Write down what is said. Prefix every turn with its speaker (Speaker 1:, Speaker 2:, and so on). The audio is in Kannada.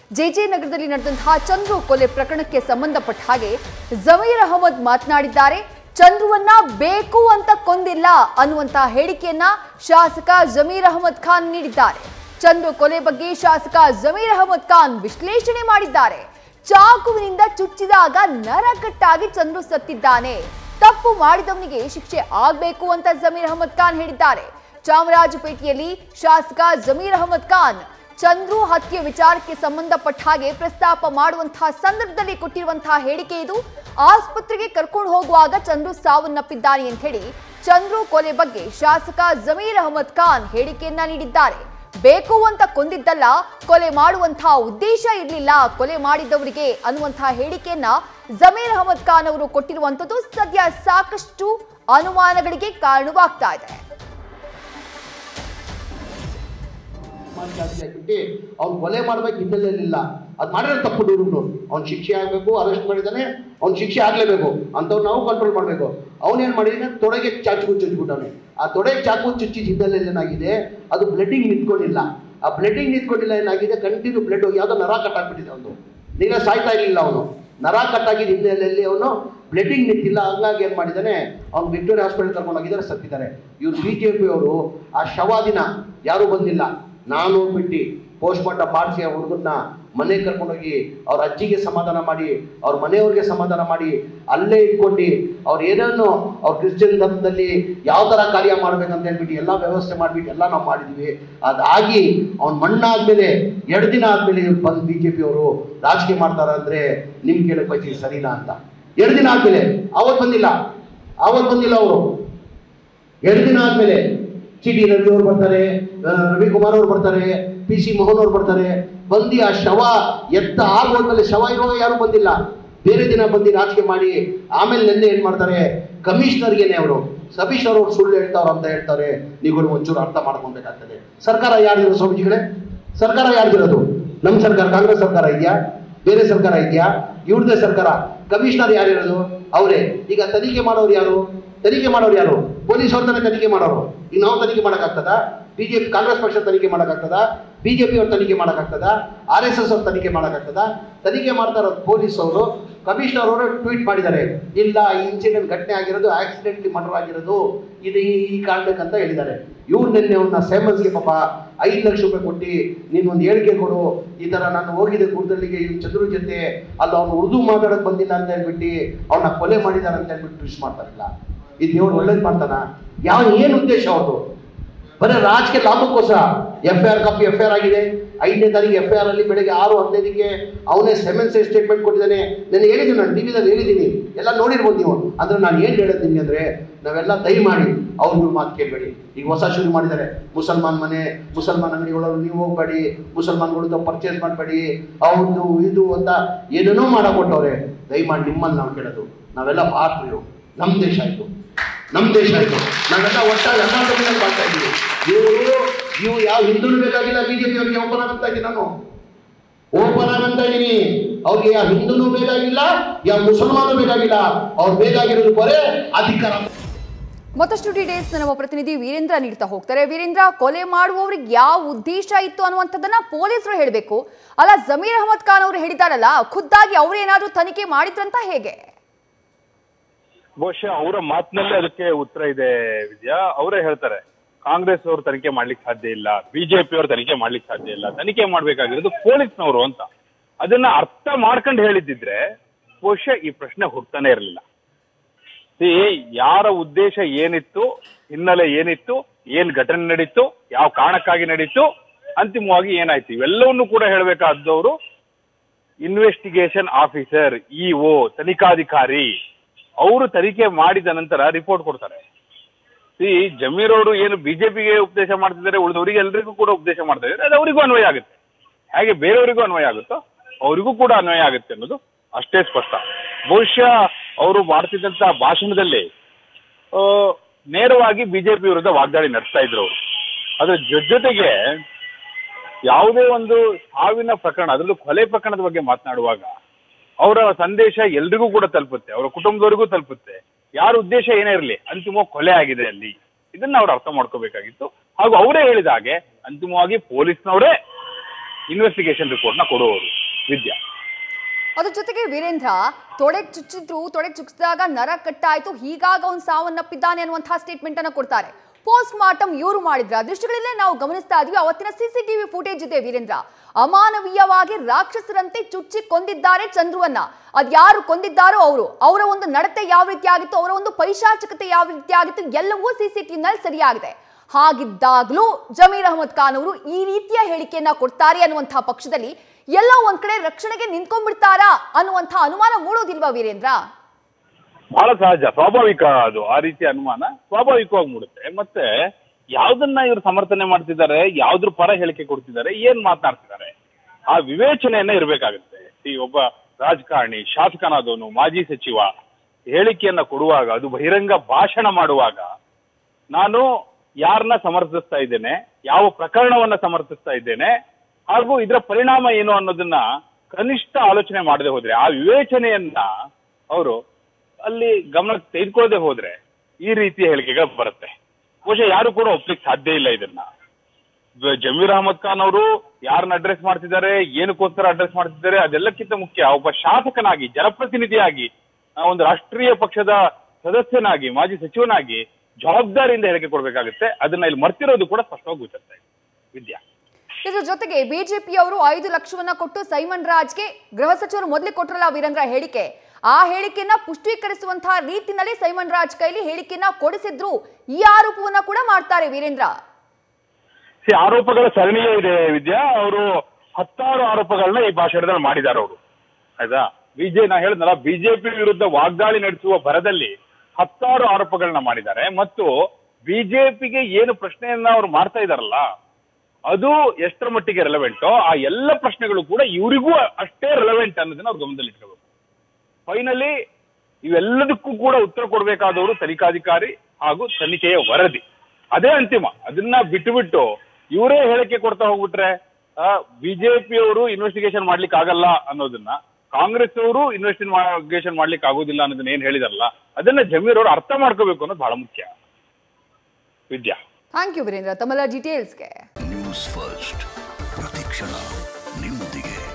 Speaker 1: ಜೆಜೆ ನಗರದಲ್ಲಿ ನಡೆದಂತಹ ಚಂದ್ರು ಕೊಲೆ ಪ್ರಕರಣಕ್ಕೆ ಸಂಬಂಧಪಟ್ಟ ಹಾಗೆ ಜಮೀರ್ ಅಹಮದ್ ಮಾತನಾಡಿದ್ದಾರೆ ಚಂದ್ರುವನ್ನ ಬೇಕು ಅಂತ ಕೊಂದಿಲ್ಲ ಅನ್ನುವಂತ ಹೇಳಿಕೆಯನ್ನ ಶಾಸಕ ಜಮೀರ್ ಅಹಮದ್ ಖಾನ್ ನೀಡಿದ್ದಾರೆ ಚಂದ್ರು ಕೊಲೆ ಬಗ್ಗೆ ಶಾಸಕ ಜಮೀರ್ ಅಹಮದ್ ಖಾನ್ ವಿಶ್ಲೇಷಣೆ ಮಾಡಿದ್ದಾರೆ ಚಾಕುವಿನಿಂದ ಚುಚ್ಚಿದಾಗ ನರಕಟ್ಟಾಗಿ ಚಂದ್ರು ಸತ್ತಿದ್ದಾನೆ ತಪ್ಪು ಮಾಡಿದವನಿಗೆ ಶಿಕ್ಷೆ ಆಗ್ಬೇಕು ಅಂತ ಜಮೀರ್ ಅಹಮದ್ ಖಾನ್ ಹೇಳಿದ್ದಾರೆ ಚಾಮರಾಜಪೇಟೆಯಲ್ಲಿ ಶಾಸಕ ಜಮೀರ್ ಅಹಮದ್ ಖಾನ್ ಚಂದ್ರು ಹತ್ಯೆ ವಿಚಾರಕ್ಕೆ ಸಂಬಂಧಪಟ್ಟ ಹಾಗೆ ಪ್ರಸ್ತಾಪ ಮಾಡುವಂತಹ ಸಂದರ್ಭದಲ್ಲಿ ಕೊಟ್ಟಿರುವಂತಹ ಹೇಳಿಕೆ ಇದು ಆಸ್ಪತ್ರೆಗೆ ಕರ್ಕೊಂಡು ಹೋಗುವಾಗ ಚಂದ್ರು ಸಾವನ್ನಪ್ಪಿದ್ದಾನೆ ಅಂತ ಹೇಳಿ ಚಂದ್ರು ಕೊಲೆ ಬಗ್ಗೆ ಶಾಸಕ ಜಮೀರ್ ಅಹಮದ್ ಖಾನ್ ಹೇಳಿಕೆಯನ್ನ ನೀಡಿದ್ದಾರೆ ಬೇಕು ಅಂತ ಕೊಂದಿದ್ದಲ್ಲ ಕೊಲೆ ಮಾಡುವಂತಹ ಉದ್ದೇಶ ಇರಲಿಲ್ಲ ಕೊಲೆ ಮಾಡಿದವರಿಗೆ ಅನ್ನುವಂತಹ ಹೇಳಿಕೆಯನ್ನ ಜಮೀರ್ ಅಹಮದ್ ಖಾನ್ ಅವರು ಕೊಟ್ಟಿರುವಂತದ್ದು ಸದ್ಯ ಸಾಕಷ್ಟು ಅನುಮಾನಗಳಿಗೆ ಕಾರಣವಾಗ್ತಾ ಇದೆ
Speaker 2: ಮಾಡಿ ಜಾಸ್ತಿ ಆಗ್ಬಿಟ್ಟು ಅವ್ನು ಕೊಲೆ ಮಾಡ್ಬೇಕು ಹಿನ್ನೆಲೆಯಲ್ಲಿಲ್ಲ ಅದು ಮಾಡಿದ್ರೆ ತಪ್ಪು ಹುಡುಗರು ಅವ್ನು ಶಿಕ್ಷೆ ಆಗಬೇಕು ಅರೆಸ್ಟ್ ಮಾಡಿದಾನೆ ಅವ್ನು ಶಿಕ್ಷೆ ಆಗ್ಲೇಬೇಕು ಅಂಥವ್ರು ನಾವು ಕಂಟ್ರೋಲ್ ಮಾಡಬೇಕು ಅವನೇನು ಮಾಡಿದಾನೆ ತೊಡೆಗೆ ಚಾಕು ಚುಚ್ಚಿಬಿಟ್ಟವನೆ ಆ ತೊಡೆಗೆ ಚಾಕು ಚುಚ್ಚಿದ ಹಿನ್ನೆಲೆಯಲ್ಲಿ ಏನಾಗಿದೆ ಅದು ಬ್ಲಡ್ಡಿಂಗ್ ನಿಂತ್ಕೊಂಡಿಲ್ಲ ಆ ಬ್ಲಡ್ಡಿಂಗ್ ನಿಂತ್ಕೊಂಡಿಲ್ಲ ಏನಾಗಿದೆ ಕಂಟಿನ್ಯೂ ಬ್ಲಡ್ ಯಾವುದೋ ನರ ಕಟ್ಟಾಕ್ಬಿಟ್ಟಿದೆ ಅವನು ನೀಗ ಸಾಯ್ತಾ ಇರಲಿಲ್ಲ ಅವನು ನರ ಕಟ್ಟಾಗಿದ್ದ ಹಿನ್ನೆಲೆಯಲ್ಲಿ ಅವನು ಬ್ಲಡ್ಡಿಂಗ್ ನಿಂತಿಲ್ಲ ಹಂಗಾಗಿ ಏನು ಮಾಡಿದ್ದಾನೆ ಅವ್ನು ವಿಕ್ಟೋರಿಯಾ ಹಾಸ್ಪಿಟಲ್ ಕರ್ಕೊಂಡು ಹೋಗಿದ್ದಾರೆ ಸತ್ತಿದ್ದಾರೆ ಇವ್ರು ಬಿ ಜೆ ಪಿ ಅವರು ಆ ಶವ ದಿನ ಯಾರೂ ಬಂದಿಲ್ಲ ನಾನು ಹೋಗ್ಬಿಟ್ಟು ಪೋಸ್ಟ್ ಮಾರ್ಟಮ್ ಮಾಡಿಸಿ ಆ ಹುಡುಗನ್ನ ಮನೆಗೆ ಕರ್ಕೊಂಡೋಗಿ ಅವ್ರ ಅಜ್ಜಿಗೆ ಸಮಾಧಾನ ಮಾಡಿ ಅವ್ರ ಮನೆಯವ್ರಿಗೆ ಸಮಾಧಾನ ಮಾಡಿ ಅಲ್ಲೇ ಇಟ್ಕೊಂಡು ಅವ್ರು ಏನೇನು ಅವ್ರ ಕ್ರಿಶ್ಚಿಯನ್ ಧರ್ಮದಲ್ಲಿ ಯಾವ ಥರ ಕಾರ್ಯ ಮಾಡ್ಬೇಕಂತ ಹೇಳ್ಬಿಟ್ಟು ಎಲ್ಲ ವ್ಯವಸ್ಥೆ ಮಾಡಿಬಿಟ್ಟು ಎಲ್ಲ ನಾವು ಮಾಡಿದ್ವಿ ಅದಾಗಿ ಅವ್ನು ಮಣ್ಣಾದ್ಮೇಲೆ ಎರಡು ದಿನ ಆದ್ಮೇಲೆ ಬಂದು ಬಿ ಜೆ ಪಿ ಅವರು ರಾಜಕೀಯ ಮಾಡ್ತಾರ ಅಂದ್ರೆ ನಿಮ್ಗೆ ಕೇಳಕ್ ಬಯಸಿ ಸರಿನಾ ಅಂತ ಎರಡು ದಿನ ಆದ್ಮೇಲೆ ಅವತ್ತು ಬಂದಿಲ್ಲ ಅವತ್ತು ಬಂದಿಲ್ಲ ಅವರು ಎರಡು ದಿನ ಆದ್ಮೇಲೆ ಸಿ ಟಿ ರವಿ ಅವ್ರು ಬರ್ತಾರೆ ಆ, ರವಿಕುಮಾರ್ ಅವ್ರು ಬರ್ತಾರೆ ಪಿ ಸಿ ಮೋಹನ್ ಅವ್ರು ಬರ್ತಾರೆ ಬಂದು ಆ ಶವ ಎತ್ತ ಆರು ಹೋದ್ಮೇಲೆ ಶವ ಇರುವಾಗ ಯಾರು ಬಂದಿಲ್ಲ ಬೇರೆ ದಿನ ಬಂದು ರಾಜಕೀಯ ಮಾಡಿ ಆಮೇಲೆ ನಿನ್ನೆ ಏನ್ ಮಾಡ್ತಾರೆ ಕಮಿಷನರ್ಗೆನೆ ಅವರು ಕಮಿಷನರ್ ಅವ್ರು ಸುಳ್ಳು ಹೇಳ್ತಾವ್ರು ಅಂತ ಹೇಳ್ತಾರೆ ನೀವುಗಳು ಒಂಚೂರು ಅರ್ಥ ಮಾಡ್ಕೊಬೇಕಾಗ್ತದೆ ಸರ್ಕಾರ ಯಾರ್ದಿರೋ ಸ್ವಾಮೀಜಿಗಳೇ ಸರ್ಕಾರ ಯಾರ್ದಿರೋದು ನಮ್ಮ ಸರ್ಕಾರ ಕಾಂಗ್ರೆಸ್ ಸರ್ಕಾರ ಇದೆಯಾ ಬೇರೆ ಸರ್ಕಾರ ಇದೆಯಾ ಇವ್ರದೇ ಸರ್ಕಾರ ಕಮಿಷನರ್ ಯಾರಿರೋದು ಅವರೇ ಈಗ ತನಿಖೆ ಮಾಡೋರು ಯಾರು ತನಿಖೆ ಮಾಡೋರು ಯಾರು ಪೊಲೀಸ್ ಅವ್ರ ತನಕ ತನಿಖೆ ಮಾಡೋರು ಈಗ ನಾವು ತನಿಖೆ ಮಾಡೋಕ್ಕಾಗ್ತದ ಬಿಜೆಪಿ ಕಾಂಗ್ರೆಸ್ ಪಕ್ಷ ತನಿಖೆ ಮಾಡೋಕ್ಕಾಗ್ತದ ಬಿಜೆಪಿ ಅವ್ರ ತನಿಖೆ ಮಾಡೋಕ್ಕಾಗ್ತದ ಆರ್ ಎಸ್ ಎಸ್ ಅವ್ರ ತನಿಖೆ ಮಾಡೋಕ್ಕಾಗ್ತದ ತನಿಖೆ ಮಾಡ್ತಾ ಇರೋದು ಪೊಲೀಸ್ ಅವರು ಕಮಿಷನರ್ ಅವರು ಟ್ವೀಟ್ ಮಾಡಿದ್ದಾರೆ ಇಲ್ಲ ಈ ಇನ್ಸಿಡೆಂಟ್ ಘಟನೆ ಆಗಿರೋದು ಆಕ್ಸಿಡೆಂಟ್ಲಿ ಮರ್ಡರ್ ಆಗಿರೋದು ಇದು ಈ ಈ ಕಾರಣಕ್ಕಂತ ಹೇಳಿದ್ದಾರೆ ಇವ್ರು ನಿನ್ನೆ ಅವ್ನ ಸೇಮನ್ಸ್ಗೆ ಪಾಪ ಐದು ಲಕ್ಷ ರೂಪಾಯಿ ಕೊಟ್ಟು ನೀನು ಒಂದು ಹೇಳಿಕೆ ಕೊಡು ಈ ಥರ ನಾನು ಹೋಗಿದ್ದೆ ಗುಡ್ದಲ್ಲಿಗೆ ಇವ್ನು ಚಂದ್ರು ಜೊತೆ ಅಲ್ಲಿ ಅವ್ನು ಉರ್ದು ಮಾತಾಡೋಕೆ ಬಂದಿಲ್ಲ ಅಂತ ಹೇಳ್ಬಿಟ್ಟು ಅವನ್ನ ಕೊಲೆ ಮಾಡಿದಾರೆ ಅಂತ ಹೇಳ್ಬಿಟ್ಟು ಟ್ವಿಸ್ಟ್ ಮಾಡ್ತಾರಲ್ಲ ಇದು ದೇವ್ರು ಒಳ್ಳೇದು ಮಾಡ್ತಾನ ಯಾವ ಏನು ಉದ್ದೇಶ ಅವ್ರದ್ದು ಬರೀ ರಾಜಕೀಯ ಲಾಭಕ್ಕೋಸ್ಕರ F I R copy F I R ಆಗಿದೆ ಐದನೇ ತಾರೀಕು ಎಫ್ ಐ ಆರ್ ಅಲ್ಲಿ ಬೆಳಗ್ಗೆ ಆರು ಹದಿನೈದಕ್ಕೆ ಅವನೇ ಸೆವೆನ್ ಸೇ ಸ್ಟೇಟ್ಮೆಂಟ್ ಕೊಟ್ಟಿದ್ದಾನೆ ನಾನು ಹೇಳಿದ್ದೀನಿ ನಾನು ಟಿವಿದಲ್ಲಿ ಹೇಳಿದ್ದೀನಿ ಎಲ್ಲ ನೋಡಿರ್ಬೋದು ನೀವು ಅಂದ್ರೆ ನಾನು ಏನು ಹೇಳೋದು ನಿಮಗೆ ಅಂದರೆ ನಾವೆಲ್ಲ ದಯಮಾಡಿ ಅವ್ರ ಮಾತು ಕೇಳಬೇಡಿ ಈಗ ಹೊಸ ಶುರು ಮಾಡಿದ್ದಾರೆ ಮುಸಲ್ಮಾನ್ ಮನೆ ಮುಸಲ್ಮಾನ್ ಅಂಗಡಿಗಳು ನೀವು ಹೋಗ್ಬೇಡಿ ಮುಸಲ್ಮಾನ್ಗಳು ಪರ್ಚೇಸ್ ಮಾಡಬೇಡಿ ಅವ್ರದ್ದು ಇದು ಅಂತ ಏನೇನೋ ಮಾಡಕೊಟ್ಟವ್ರೆ ದಯಮಾಡಿ ನಿಮ್ಮಲ್ಲಿ ನಾವು ಕೇಳೋದು ನಾವೆಲ್ಲ ಭಾರತೀಯರು ನಮ್ಮ ದೇಶ ಆಯಿತು ನಮ್ಮ ದೇಶ ಆಯಿತು ನಾವೆಲ್ಲ ಒಟ್ಟಾಗಿ ಎಲ್ಲ ತಮಿಳಲ್ಲಿ ಮಾಡ್ತಾ ಇದ್ದೀವಿ ಇವರು ಇವು ಯಾವ ಹಿಂದೂನು ಬೇಕಾಗಿಲ್ಲ ಬಿಜೆಪಿ ಅವರಿಗೆ ಓಪನ್ ಆಗಂತ ಇದ್ದೀನಿ ನಾನು ಓಪನ್ ಆಗಂತ ಇದ್ದೀನಿ ಅವ್ರಿಗೆ ಯಾವ ಹಿಂದೂನು ಬೇಕಾಗಿಲ್ಲ ಯಾವ ಮುಸಲ್ಮಾನು ಬೇಕಾಗಿಲ್ಲ ಅವ್ರು ಬೇಕಾಗಿರೋದು ಬರೇ ಅಧಿಕಾರ
Speaker 1: ಮತ್ತಷ್ಟು ಡೀಟೇಲ್ಸ್ ನಮ್ಮ ಪ್ರತಿನಿಧಿ ವೀರೇಂದ್ರ ನೀಡ್ತಾ ಹೋಗ್ತಾರೆ ವೀರೇಂದ್ರ ಕೊಲೆ ಮಾಡುವವರಿಗೆ ಯಾವ ಉದ್ದೇಶ ಇತ್ತು ಅನ್ನುವಂಥದ್ದನ್ನ ಪೊಲೀಸರು ಹೇಳಬೇಕು ಅಲ್ಲ ಜಮೀರ್ ಅಹಮದ್ ಖಾನ್ ಅವರು ಹೇಳಿದಾರಲ್ಲ ಖುದ್ದಾಗಿ ಅವರೇನಾದ್ರೂ ತನಿಖೆ ಮಾಡಿದ್ರಂತ ಹೇಗೆ
Speaker 3: ಬಹುಶಃ ಅವರ ಮಾತಿನಲ್ಲೇ ಅದಕ್ಕೆ ಉತ್ತರ ಇದೆ ವಿದ್ಯಾ ಅವರೇ ಹೇಳ್ತಾರೆ ಕಾಂಗ್ರೆಸ್ ಅವರು ತನಿಖೆ ಮಾಡ್ಲಿಕ್ಕೆ ಸಾಧ್ಯ ಇಲ್ಲ ಬಿಜೆಪಿ ಅವರು ತನಿಖೆ ಮಾಡ್ಲಿಕ್ಕೆ ಸಾಧ್ಯ ಇಲ್ಲ ತನಿಖೆ ಮಾಡ್ಬೇಕಾಗಿರೋದು ಪೊಲೀಸ್ನವರು ಅಂತ ಅದನ್ನ ಅರ್ಥ ಮಾಡ್ಕೊಂಡು ಹೇಳಿದ್ದಿದ್ರೆ ಬಹುಶಃ ಈ ಪ್ರಶ್ನೆ ಹುಡ್ತಾನೆ ಇರಲಿಲ್ಲ ಸಿ ಯಾರ ಉದ್ದೇಶ ಏನಿತ್ತು ಹಿನ್ನೆಲೆ ಏನಿತ್ತು ಏನ್ ಘಟನೆ ನಡೀತು ಯಾವ ಕಾರಣಕ್ಕಾಗಿ ನಡೀತು ಅಂತಿಮವಾಗಿ ಏನಾಯ್ತು ಇವೆಲ್ಲವನ್ನೂ ಕೂಡ ಹೇಳಬೇಕಾದವರು ಇನ್ವೆಸ್ಟಿಗೇಷನ್ ಆಫೀಸರ್ ಇಒ ತನಿಖಾಧಿಕಾರಿ ಅವರು ತನಿಖೆ ಮಾಡಿದ ನಂತರ ರಿಪೋರ್ಟ್ ಕೊಡ್ತಾರೆ ಸಿ ಜಮೀರ್ ಅವರು ಏನು ಬಿಜೆಪಿಗೆ ಉಪದೇಶ ಮಾಡ್ತಿದ್ದಾರೆ ಉಳಿದವರಿಗೆ ಎಲ್ರಿಗೂ ಕೂಡ ಉಪದೇಶ ಮಾಡ್ತಾ ಇದ್ದಾರೆ ಅದು ಅವರಿಗೂ ಅನ್ವಯ ಆಗುತ್ತೆ ಹಾಗೆ ಬೇರೆಯವರಿಗೂ ಅನ್ವಯ ಆಗುತ್ತೋ ಅವರಿಗೂ ಕೂಡ ಅನ್ವಯ ಆಗುತ್ತೆ ಅನ್ನೋದು ಅಷ್ಟೇ ಸ್ಪಷ್ಟ ಬಹುಶಃ ಅವರು ಮಾಡ್ತಿದ್ದಂತ ಭಾಷಣದಲ್ಲಿ ಆ, ನೇರವಾಗಿ ಬಿಜೆಪಿ ವಿರುದ್ಧ ವಾಗ್ದಾಳಿ ನಡೆಸ್ತಾ ಇದ್ರು ಅವರು ಅದ್ರ ಜೊ- ಜೊತೆಗೆ ಯಾವುದೇ ಒಂದು ಸಾವಿನ ಪ್ರಕರಣ ಅದರಲ್ಲೂ ಕೊಲೆ ಪ್ರಕರಣದ ಬಗ್ಗೆ ಮಾತನಾಡುವಾಗ ಅವರ ಸಂದೇಶ ಎಲ್ರಿಗೂ ಕೂಡ ತಲುಪುತ್ತೆ ಅವರ ಕುಟುಂಬದವರಿಗೂ ತಲುಪುತ್ತೆ ಯಾರ ಉದ್ದೇಶ ಏನೇ ಇರಲಿ ಅಂತಿಮವಾಗಿ ಕೊಲೆ ಆಗಿದೆ ಅಲ್ಲಿ ಇದನ್ನ ಅವ್ರು ಅರ್ಥ ಮಾಡ್ಕೋಬೇಕಾಗಿತ್ತು ಹಾಗೂ ಅವರೇ ಹೇಳಿದ ಹಾಗೆ ಅಂತಿಮವಾಗಿ ಪೊಲೀಸ್ನವರೇ ಇನ್ವೆಸ್ಟಿಗೇಷನ್ ರಿಪೋರ್ಟ್ನ ಕೊಡುವವರು ವಿದ್ಯಾ
Speaker 1: ಅದ್ರ ಜೊತೆಗೆ ವೀರೇಂದ್ರ ತೊಡೆಗ್ ಚುಚ್ಚಿದ್ರು ತೊಡೆಗ್ ಚುಚ್ಚಿದಾಗ ನರ ಕಟ್ಟಾಯ್ತು ಹೀಗಾಗಿ ಅವ್ನು ಸಾವನ್ನಪ್ಪಿದ್ದಾನೆ ಅನ್ನುವಂತಹ ಸ್ಟೇಟ್ಮೆಂಟ್ ಅನ್ನ ಕೊಡ್ತಾರೆ ಪೋಸ್ಟ್ ಮಾರ್ಟಮ್ ಇವರು ಮಾಡಿದ್ರ ದೃಶ್ಯಗಳಲ್ಲೇ ನಾವು ಗಮನಿಸ್ತಾ ಇದ್ವಿ ಅವತ್ತಿನ ಸಿಸಿಟಿವಿ ಫುಟೇಜ್ ಇದೆ ವೀರೇಂದ್ರ ಅಮಾನವೀಯವಾಗಿ ರಾಕ್ಷಸರಂತೆ ಚುಚ್ಚಿ ಕೊಂದಿದ್ದಾರೆ ಚಂದ್ರುವನ್ನ ಅದ್ಯಾರು ಕೊಂದಿದ್ದಾರೋ ಅವರು ಅವರ ಒಂದು ನಡತೆ ಯಾವ ರೀತಿ ಆಗಿತ್ತು ಅವರ ಒಂದು ಪೈಶಾಚಿಕತೆ ಯಾವ ರೀತಿ ಆಗಿತ್ತು ಎಲ್ಲವೂ ಸಿಸಿಟಿವಿನಲ್ಲಿ ಸರಿಯಾಗಿದೆ ಹಾಗಿದ್ದಾಗ್ಲೂ ಜಮೀರ್ ಅಹಮದ್ ಖಾನ್ ಅವರು ಈ ರೀತಿಯ ಹೇಳಿಕೆಯನ್ನ ಕೊಡ್ತಾರೆ ಅನ್ನುವಂತಹ ಪಕ್ಷದಲ್ಲಿ ಎಲ್ಲ ಒಂದ್ ಕಡೆ ರಕ್ಷಣೆಗೆ ನಿಂತ್ಕೊಂಡ್ಬಿಡ್ತಾರಾ ಅನ್ನುವಂಥ ಅನುಮಾನ ಮೂಡೋದಿಲ್ವಾ ವೀರೇಂದ್ರ
Speaker 3: ಬಹಳ ಸಹಜ ಸ್ವಾಭಾವಿಕ ಅದು ಆ ರೀತಿ ಅನುಮಾನ ಸ್ವಾಭಾವಿಕವಾಗಿ ಮೂಡುತ್ತೆ ಮತ್ತೆ ಯಾವ್ದನ್ನ ಇವರು ಸಮರ್ಥನೆ ಮಾಡ್ತಿದ್ದಾರೆ ಯಾವ್ದ್ರ ಪರ ಹೇಳಿಕೆ ಕೊಡ್ತಿದ್ದಾರೆ ಏನ್ ಮಾತನಾಡ್ತಿದ್ದಾರೆ ಆ ವಿವೇಚನೆಯನ್ನ ಇರ್ಬೇಕಾಗುತ್ತೆ ಈ ಒಬ್ಬ ರಾಜಕಾರಣಿ ಶಾಸಕನಾದವನು ಮಾಜಿ ಸಚಿವ ಹೇಳಿಕೆಯನ್ನ ಕೊಡುವಾಗ ಅದು ಬಹಿರಂಗ ಭಾಷಣ ಮಾಡುವಾಗ ನಾನು ಯಾರನ್ನ ಸಮರ್ಥಿಸ್ತಾ ಇದ್ದೇನೆ ಯಾವ ಪ್ರಕರಣವನ್ನ ಸಮರ್ಥಿಸ್ತಾ ಇದ್ದೇನೆ ಹಾಗೂ ಇದರ ಪರಿಣಾಮ ಏನು ಅನ್ನೋದನ್ನ ಕನಿಷ್ಠ ಆಲೋಚನೆ ಮಾಡದೆ ಹೋದ್ರೆ ಆ ವಿವೇಚನೆಯನ್ನ ಅವರು ಅಲ್ಲಿ ಗಮನಕ್ಕೆ ತೆಗೆದುಕೊಳ್ಳದೆ ಹೋದ್ರೆ ಈ ರೀತಿಯ ಹೇಳಿಕೆಗಳು ಬರುತ್ತೆ ಬಹುಶಃ ಯಾರು ಕೂಡ ಒಪ್ಲಿಕ್ಕೆ ಸಾಧ್ಯ ಇಲ್ಲ ಇದನ್ನ ಜ- ಜಮೀರ್ ಅಹಮದ್ ಖಾನ್ ಅವರು ಯಾರನ್ನ ಅಡ್ರೆಸ್ ಮಾಡ್ತಿದ್ದಾರೆ ಏನಕ್ಕೋಸ್ಕರ ಅಡ್ರೆಸ್ ಮಾಡ್ತಿದ್ದಾರೆ ಅದೆಲ್ಲಕ್ಕಿಂತ ಮುಖ್ಯ ಒಬ್ಬ ಶಾಸಕನಾಗಿ ಜನಪ್ರತಿನಿಧಿಯಾಗಿ ಆ, ಒಂದು ರಾಷ್ಟ್ರೀಯ ಪಕ್ಷದ ಸದಸ್ಯನಾಗಿ ಮಾಜಿ ಸಚಿವನಾಗಿ ಜವಾಬ್ದಾರಿಯಿಂದ ಹೇಳಿಕೆ ಕೊಡ್ಬೇಕಾಗುತ್ತೆ ಅದನ್ನ ಇಲ್ಲಿ ಮರ್ತಿರೋದು ಕೂಡ ಸ್ಪಷ್ಟವಾಗಿ ಗೊತ್ತಿರುತ್ತೆ ವಿದ್ಯಾ
Speaker 1: ಇದ್ರ ಜೊತೆಗೆ ಬಿಜೆಪಿಯವರು ಐದು ಲಕ್ಷವನ್ನ ಕೊಟ್ಟು ಸೈಮನ್ ರಾಜ್ಗೆ ಗೃಹ ಸಚಿವರು ಮೊದಲೇ ಕೊಟ್ಟರಲ್ಲ ವೀರೇಂದ್ರ ಹೇಳಿಕೆ ಆ ಹೇಳಿಕೆಯನ್ನ ಪುಷ್ಟೀಕರಿಸುವಂತಹ ರೀತಿನಲ್ಲಿ ಸೈಮನ್ ರಾಜ್ ಕೈಲಿ ಹೇಳಿಕೆಯನ್ನ ಕೊಡಿಸಿದ್ರು ಈ ಆರೋಪವನ್ನ ಕೂಡ ಮಾಡ್ತಾರೆ ವೀರೇಂದ್ರ
Speaker 3: ಸಿ ಆರೋಪಗಳ ಸರಣಿಯೇ ಇದೆ ವಿದ್ಯಾ ಅವರು ಹತ್ತಾರು ಆರೋಪಗಳನ್ನ ಈ ಭಾಷಣದಲ್ಲಿ ಮಾಡಿದ್ದಾರೆ ಅವರು ಆಯ್ತಾ ಬಿಜೆ ನಾ ಹೇಳಿದ್ನಲ್ಲ ಬಿಜೆಪಿ ವಿರುದ್ಧ ವಾಗ್ದಾಳಿ ನಡೆಸುವ ಭರದಲ್ಲಿ ಹತ್ತಾರು ಆರೋಪಗಳನ್ನ ಮಾಡಿದ್ದಾರೆ ಮತ್ತು ಬಿಜೆಪಿಗೆ ಏನು ಪ್ರಶ್ನೆಯನ್ನ ಅವ್ರು ಮಾಡ್ತಾ ಇದಾರಲ್ಲ ಅದು ಎಷ್ಟರ ಮಟ್ಟಿಗೆ ರೆಲೆವೆಂಟೋ ಆ ಎಲ್ಲ ಪ್ರಶ್ನೆಗಳು ಕೂಡ ಇವರಿಗೂ ಅಷ್ಟೇ ರೆಲೆವೆಂಟ್ ಅನ್ನೋದನ್ನ ಅವ್ರು ಗಮನದಲ್ಲಿ ಇಟ್ಕೋಬೇಕು ಫೈನಲಿ ಇವೆಲ್ಲದಕ್ಕೂ ಕೂಡ ಉತ್ತರ ಕೊಡಬೇಕಾದವರು ತನಿಖಾಧಿಕಾರಿ ಹಾಗೂ ತನಿಖೆಯ ವರದಿ ಅದೇ ಅಂತಿಮ ಅದನ್ನ ಬಿಟ್ಟು ಬಿಟ್ಟು ಇವರೇ ಹೇಳಿಕೆ ಕೊಡ್ತಾ ಹೋಗ್ಬಿಟ್ರೆ ಬಿಜೆಪಿಯವರು ಇನ್ವೆಸ್ಟಿಗೇಷನ್ ಮಾಡ್ಲಿಕ್ಕೆ ಆಗಲ್ಲ ಅನ್ನೋದನ್ನ ಕಾಂಗ್ರೆಸ್ ಅವರು ಇನ್ವೆಸ್ಟಿಗೇಷನ್ ಮಾಡ್ಲಿಕ್ಕೆ ಆಗೋದಿಲ್ಲ ಅನ್ನೋದನ್ನ ಏನ್ ಹೇಳಿದಾರಲ್ಲ ಅದನ್ನ ಜಮೀರ್ ಅವರು ಅರ್ಥ ಮಾಡ್ಕೋಬೇಕು ಅನ್ನೋದು ಬಹಳ ಮುಖ್ಯ ವಿದ್ಯಾ
Speaker 1: ಥ್ಯಾಂಕ್ ಯು ವೀರೇಂದ್ರ ತಮ್ಮೆಲ್ಲ ಡೀಟೇಲ್ಸ್ಗೆ
Speaker 4: ನ್ಯೂಸ್ ಫಸ್ಟ್ ಪ್ರತಿಕ್ಷಣ ನಿಮ್ಮೊಂದಿಗೆ